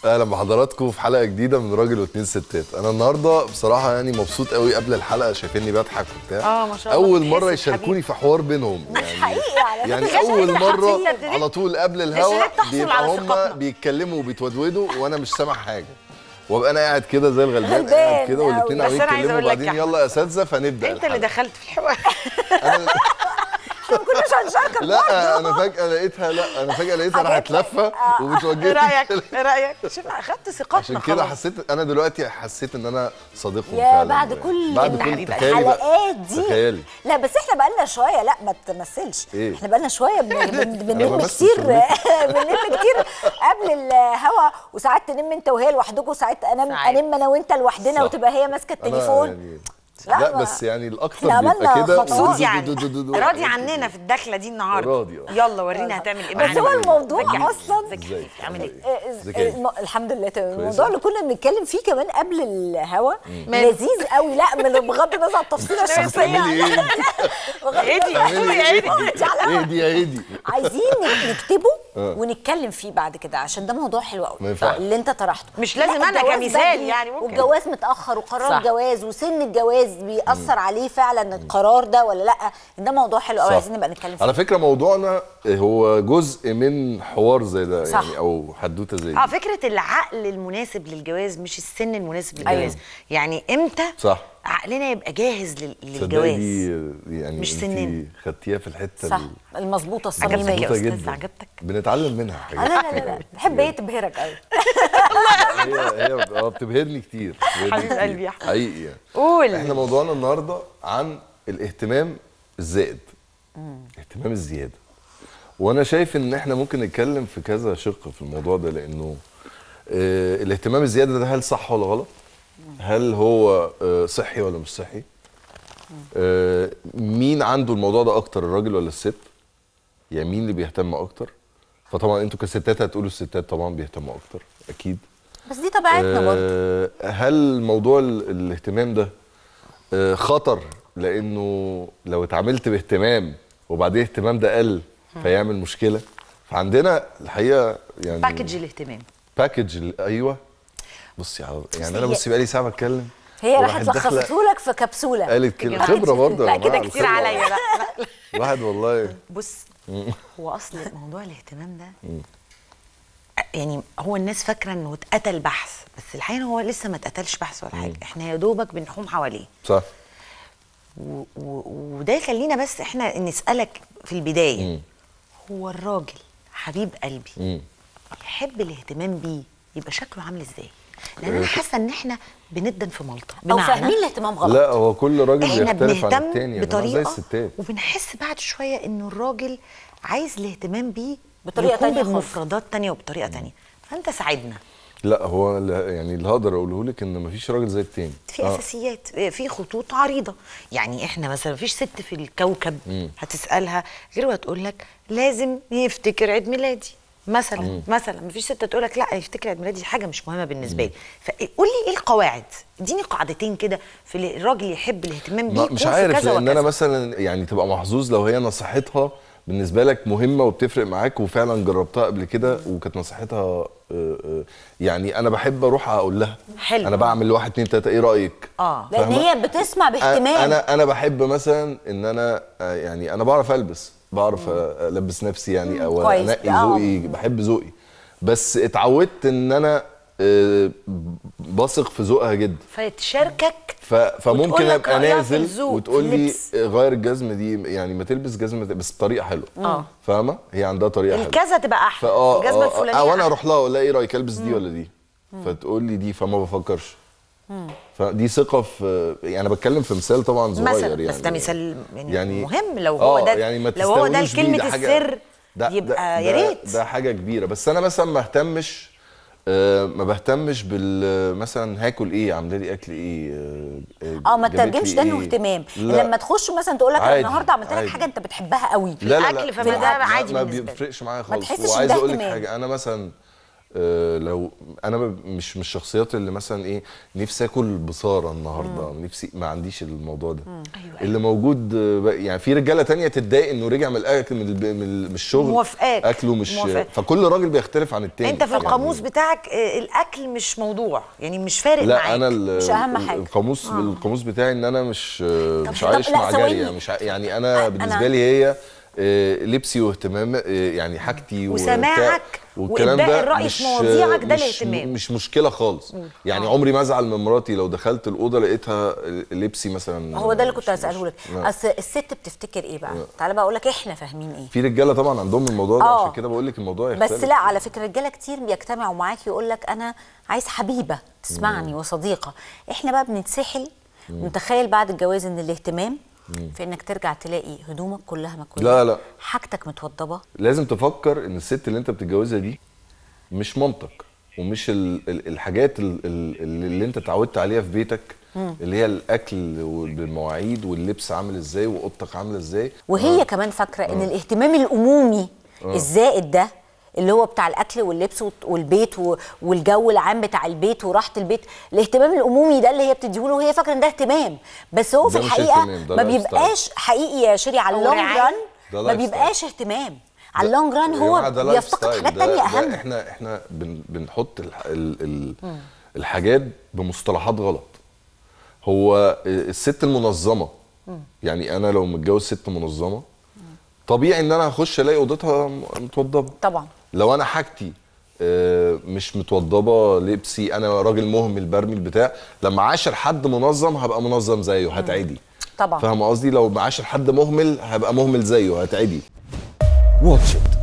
اهلا بحضراتكم في حلقه جديده من راجل واتنين ستات انا النهارده بصراحه يعني مبسوط قوي قبل الحلقه شايفيني بضحك وبتاع آه، ما شاء الله. اول مره بتحس يشاركوني بحبيبي. في حوار بينهم يعني حقيقي على يعني فكرة. اول مره أنت ابتديت- على طول قبل الهوا ابتديت تحصل بيبقى على هم ثقتنا. بيتكلموا وبيتودودوا وانا مش سامع حاجه وابقى انا قاعد كده زي الغلبان غلبان قاعد كده أوي. والاثنين بس عمالين أنا عايزة يتكلموا أقول لك وبعدين يا يلا يا اساتذه فنبدا انت اللي الحلقة. دخلت في الحوار ما كناش هنشاركك لا انا فجاه لقيتها لا انا فجاه لقيتها راحت حاجات- لفه ايه وبتوجهني رايك ايه رايك شوف اخدت ثقتنا عشان كده خلاص. حسيت انا دلوقتي حسيت ان انا صديقهم يا فعلا بعد يعني. كل بعد كل الحبيبة تخيلي بقى الحلقات دي تخيلي لا بس احنا بقالنا شويه لا ما تمثلش إيه؟ احنا بقالنا شويه بن- بن- أنا بنلم بمثل كتير شغلتي. بنلم كتير قبل الهوا وساعات تنم انت وهي لوحدكم وساعات انام ساعات. انام انا وانت لوحدنا صح. وتبقى هي ماسكه أنا التليفون يعني لا، لا, ما- بس يعني الاكتر إحنا بيبقى عملنا كده خطوات مبسوط يعني دو- دو- دو- دو- راضي دو- عننا في الدخله دي النهارده راضي، آه. يلا ورينا هتعمل ايه بس معانا هو الموضوع ذكي. أصلاً- ذكي. إزاي؟ تعمل ايه آه، ازيك يا الم- الحمد لله تمام كويسة. الموضوع اللي كنا بنتكلم فيه كمان قبل الهوا لذيذ قوي لا من بغض النظر عن التفصيله الشخصيه بتعملي ايه؟ بغض ايدي النظر- بتعملي ايه؟ على ايه دي يا ايدي؟ عايزين نكتبه آه. ونتكلم فيه بعد كده عشان ده موضوع حلو قوي ما ينفعش. اللي انت طرحته مش لازم لا، أنا الجواز كمثال بدري يعني ممكن. والجواز متاخر وقرار صح. الجواز وسن الجواز بيأثر عليه فعلا القرار ده ولا لا ده موضوع حلو قوي صح. عايزين نبقى نتكلم فيه على فكره موضوعنا هو جزء من حوار زي ده صح. يعني او حدوته زي اه دي فكره العقل المناسب للجواز مش السن المناسب أيوة. للجواز يعني امتى صح عقلنا يبقى جاهز لل- تصدقي للجواز دي يعني مش انت سننا. خدتيها في الحته صح ال- المظبوطه عجبتك يا الصميميه مظبوطة أستاذ؟ جدا. عجبتك؟ بنتعلم منها لا حاجات لا لا لا بحب هي تبهرك قوي هي هي اه بتبهرني كتير بتبهرني حبيب كتير. قلبي يا أحمد. حقيقي يعني قول احنا موضوعنا النهارده عن الاهتمام الزائد اهتمام الزياده وانا شايف ان احنا ممكن نتكلم في كذا شق في الموضوع ده لانه آه الاهتمام الزياده ده هل صح ولا غلط هل هو آه صحي ولا مش صحي آه مين عنده الموضوع ده اكتر الراجل ولا الست يعني مين اللي بيهتم اكتر فطبعا انتوا كستات هتقولوا الستات طبعا بيهتموا اكتر اكيد بس دي طبيعتنا برضه آه، هل موضوع ال- الاهتمام ده آه، خطر لانه لو اتعاملت باهتمام وبعدين الاهتمام ده قل فيعمل مشكله فعندنا الحقيقه يعني باكج الاهتمام باكج ال- ايوه بصي على- يعني انا هي- بصي بقالي ساعه بتكلم هي وراحت راحت داخلة لخصته لك في كبسوله قالت كده جماعة. خبره برضه لا يا كده جماعة، كتير الخبرة. عليا لا لا. الواحد والله بص هو اصل موضوع الاهتمام ده يعني هو الناس فاكره انه اتقتل بحث بس الحقيقه هو لسه ما اتقتلش بحث ولا حاجه احنا يا دوبك بنحوم حواليه صح و- و- وده يخلينا بس احنا نسالك في البدايه هو الراجل حبيب قلبي مم. يحب الاهتمام بيه يبقى شكله عامل ازاي لان انا حاسه ان احنا بندن في ملطه او بمعنى فاهمين الاهتمام غلط لا هو كل راجل احنا بيختلف عن بنهتم التاني يا جماعة، زي بطريقه الستات وبنحس بعد شويه انه الراجل عايز الاهتمام بيه بطريقة يكون تانية خالص. بمفردات تانية وبطريقه تانية فانت ساعدنا لا هو ال- يعني اللي هقدر اقوله لك ان مفيش راجل زي التاني في آه. اساسيات في خطوط عريضه يعني احنا مثلا مفيش ست في الكوكب هتسالها غير وهتقول لك لازم يفتكر عيد ميلادي مثلا مثلا مفيش ست تقول لك لا يفتكر عيد ميلادي دي حاجه مش مهمه بالنسبه لي فقول لي ايه القواعد اديني قاعدتين كده في اللي الراجل يحب الاهتمام بيه ما يكون مش في عارف كذا لان انا وكذا. مثلا يعني تبقى محظوظ لو هي نصيحتها بالنسبه لك مهمه وبتفرق معاك وفعلا جربتها قبل كده وكانت نصيحتها آه، آه، يعني انا بحب اروح اقول لها حلو. انا بعمل واحد اتنين تلاته ايه رايك؟ اه لان فاهمة؟ هي بتسمع باهتمام انا انا بحب مثلا ان انا آه، يعني انا بعرف البس بعرف آه، البس نفسي يعني او كويس. انقي آه. ذوقي بحب ذوقي بس اتعودت ان انا آه، بثق في ذوقها جدا فتشاركك ف... فممكن وتقول لك ابقى رأيها في نازل الذوق، وتقول في لي اللبس. غير الجزمه دي يعني ما تلبس جزمه بس بطريقه حلوه اه. فاهمه هي عندها طريقه حلوه الكذا تبقى احلى فاه الجزمه اه الفلانيه او انا أحلى. اروح لها اقول لها ايه رايك البس دي ولا دي فتقول لي دي فما بفكرش فدي ثقه في يعني انا بتكلم في مثال طبعا صغير مثلا يعني بس ده مثال يعني, يعني مهم لو هو آه، ده يعني ما لو هو ده تستهونوش بيه، كلمه ده حاجة- السر ده يبقى ده يا ده- ريت ده حاجه كبيره بس انا مثلا ما اهتمش آه، ما بهتمش بال مثلا هاكل ايه عامله لي اكل ايه آه، اه ما جابت لي تترجمش ده انه إيه. اهتمام لا. لما تخش مثلا تقول لك انا عادي، النهارده عملت لك عادي. حاجه انت بتحبها قوي لا لا الأكل لا فما ما- ده ما- عادي ما بالنسبة لي. بيفرقش معايا ما خالص تحسش إن وعايز ده اقول لك اهتمام. حاجه انا مثلا آه، لو انا ب- مش من الشخصيات اللي مثلا ايه نفسي اكل بصاره النهارده نفسي ما عنديش الموضوع ده أيوة، اللي موجود آه، ب- يعني في رجاله تانية تتضايق انه رجع من الاكل من الب- من ال- من الشغل موافقاك. اكله مش موافقاك. فكل راجل بيختلف عن التاني انت في يعني- القاموس بتاعك آه، الاكل مش موضوع يعني مش فارق لا معاك انا ال- مش أهم ال- حاجة. القاموس القاموس بتاعي ان انا مش مش طب عايش لا، مع ثواني. جاريه مش ع- يعني انا أنا- بالنسبه لي هي آه، لبسي واهتمام آه، يعني حاجتي وسماعك والكلام وإبداء ده الرأي مش في مواضيعك ده مش الاهتمام. مش مشكله خالص يعني عمري ما ازعل من مراتي لو دخلت الاوضه لقيتها لبسي مثلا هو ده اللي كنت مش- هساله لك مش- اصل الست بتفتكر ايه بقى تعالى بقى اقول لك احنا فاهمين ايه في رجاله طبعا عندهم الموضوع ده آه. عشان كده بقول لك الموضوع يختلف بس لا على فكره رجاله كتير بيجتمعوا معاك يقول لك انا عايز حبيبه تسمعني وصديقه احنا بقى بنتسحل ونتخيل بعد الجواز ان الاهتمام في انك ترجع تلاقي هدومك كلها مكويه لا، لا. حاجتك متوضبه لازم تفكر ان الست اللي انت بتتجوزها دي مش مامتك ومش ال ال الحاجات ال ال اللي انت اتعودت عليها في بيتك اللي هي الاكل بالمواعيد واللبس عامل ازاي واوضتك عامله ازاي وهي كمان فاكره ان الاهتمام الامومي الزائد ده اللي هو بتاع الاكل واللبس والت- والبيت و- والجو العام بتاع البيت وراحه البيت الاهتمام الامومي ده اللي هي بتديهوله وهي فاكره ان ده اهتمام بس هو في ده مش الحقيقه اهتمام، ده ما لايف بيبقاش حقيقي يا شيري على أو اللونج رعاية. ران ده ما لايف بيبقاش اهتمام على اللونج ران يا هو جماعة ده لايف بيفتقد ستايل. حاجات ده- تانية ده اهم احنا احنا بن بنحط ال ال ال الحاجات بمصطلحات غلط هو الست المنظمه يعني انا لو متجوز ست منظمه طبيعي ان انا هخش الاقي اوضتها متوضبه طبعا لو انا حاجتي آه، مش متوضبه لبسي انا راجل مهمل برمي البتاع لما عاشر حد منظم هبقى منظم زيه هتعدي طبعا. فاهم قصدي لو معاشر حد مهمل هبقى مهمل زيه هتعدي واتش ات